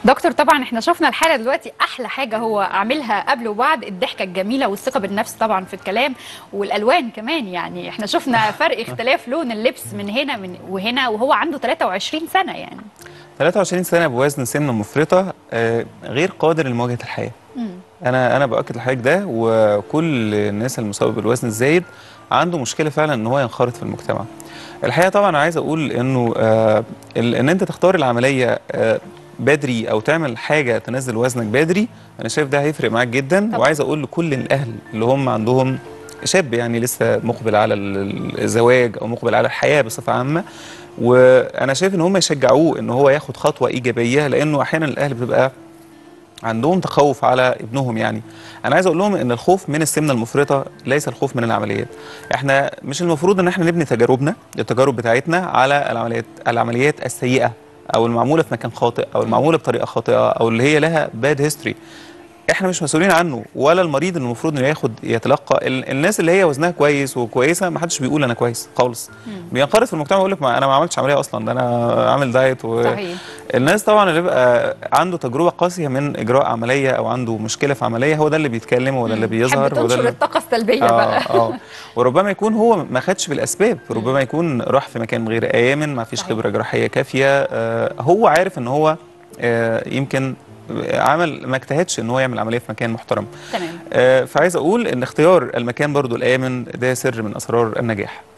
دكتور طبعا احنا شفنا الحاله دلوقتي احلى حاجه هو عاملها قبل وبعد الضحكه الجميله والثقه بالنفس طبعا في الكلام والالوان كمان يعني احنا شفنا فرق اختلاف لون اللبس من هنا من وهنا وهو عنده 23 سنه يعني 23 سنه بوزن سمنه مفرطه آه، غير قادر لمواجهه الحياه انا انا باكد لحضرتك ده وكل الناس المصابه بالوزن الزايد عنده مشكله فعلا ان هو ينخرط في المجتمع الحقيقه طبعا عايز اقول انه آه ال- ان انت تختار العمليه آه بدري او تعمل حاجه تنزل وزنك بدري انا شايف ده هيفرق معاك جدا طبعاً. وعايز اقول لكل الاهل اللي هم عندهم شاب يعني لسه مقبل على ال- الزواج او مقبل على الحياه بصفه عامه وانا شايف ان هم يشجعوه ان هو ياخد خطوه ايجابيه لانه احيانا الاهل بتبقى عندهم تخوف على ابنهم يعني انا عايز اقول لهم ان الخوف من السمنه المفرطه ليس الخوف من العمليات احنا مش المفروض ان احنا نبني تجاربنا التجارب بتاعتنا على العمليات العمليات السيئه او المعموله في مكان خاطئ او المعموله بطريقه خاطئه او اللي هي لها باد هيستوري احنا مش مسؤولين عنه ولا المريض اللي المفروض انه ياخد يتلقى ال- الناس اللي هي وزنها كويس وكويسه ما حدش بيقول انا كويس خالص بينخرط في المجتمع ويقول لك ما انا ما عملتش عمليه اصلا ده انا عامل دايت و... صحيح الناس طبعا اللي بيبقى عنده تجربه قاسيه من اجراء عمليه او عنده مشكله في عمليه هو ده اللي بيتكلم وهو ده اللي بيظهر تحب وهو ده تنشر اللي الطاقه السلبيه اه بقى اه وربما يكون هو ما خدش بالاسباب ربما يكون راح في مكان غير امن ما فيش صحيح. خبره جراحيه كافيه آه هو عارف ان هو آه يمكن عمل ما اجتهدش ان هو يعمل عمليه في مكان محترم تمام آه فعايز اقول ان اختيار المكان برضو الامن ده سر من اسرار النجاح